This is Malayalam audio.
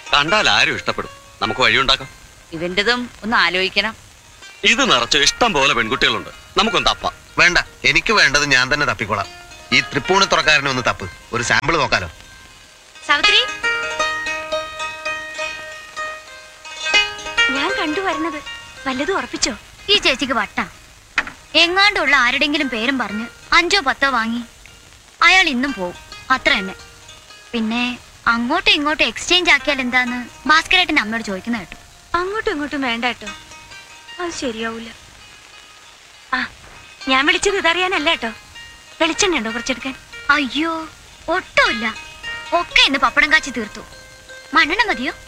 കണ്ടാൽ ആരും ഇഷ്ടപ്പെടും നമുക്ക് വഴിയുണ്ടാക്കാം ഇവന്റതും ഒന്ന് ആലോചിക്കണം ഇത് നിറച്ച് ഇഷ്ടം പോലെ പെൺകുട്ടികളുണ്ട് നമുക്കൊന്ന് തപ്പാം വേണ്ട എനിക്ക് വേണ്ടത് ഞാൻ തന്നെ തപ്പിക്കോളാം ഈ തൃപ്പൂണിത്തുറക്കാരനെ ഒന്ന് തപ്പ് ഒരു സാമ്പിൾ നോക്കാലോ സാവിത്രി ഞാൻ കണ്ടുവരുന്നത് വല്ലതും ഉറപ്പിച്ചോ ഈ ചേച്ചിക്ക് വട്ട എങ്ങാണ്ടുള്ള ആരുടെങ്കിലും പേരും പറഞ്ഞ് അഞ്ചോ പത്തോ വാങ്ങി അയാൾ ഇന്നും പോവും അത്ര തന്നെ പിന്നെ അങ്ങോട്ടും ഇങ്ങോട്ടും എക്സ്ചേഞ്ച് ആക്കിയാൽ എന്താന്ന് ഭാസ്കരേട്ടൻ അമ്മയോട് ചോദിക്കുന്ന കേട്ടു അങ്ങോട്ടും ഇങ്ങോട്ടും വേണ്ട കേട്ടോ അത് ശരിയാവൂല ആ ഞാൻ വിളിച്ചത് ഇതറിയാനല്ല കേട്ടോ വെളിച്ചെണ്ണ ഉണ്ടോ കുറച്ചെടുക്കാൻ അയ്യോ ഒട്ടുമില്ല ഒക്കെ ഇന്ന് പപ്പടം കാച്ചി തീർത്തു മണ്ണെണ്ണ മതിയോ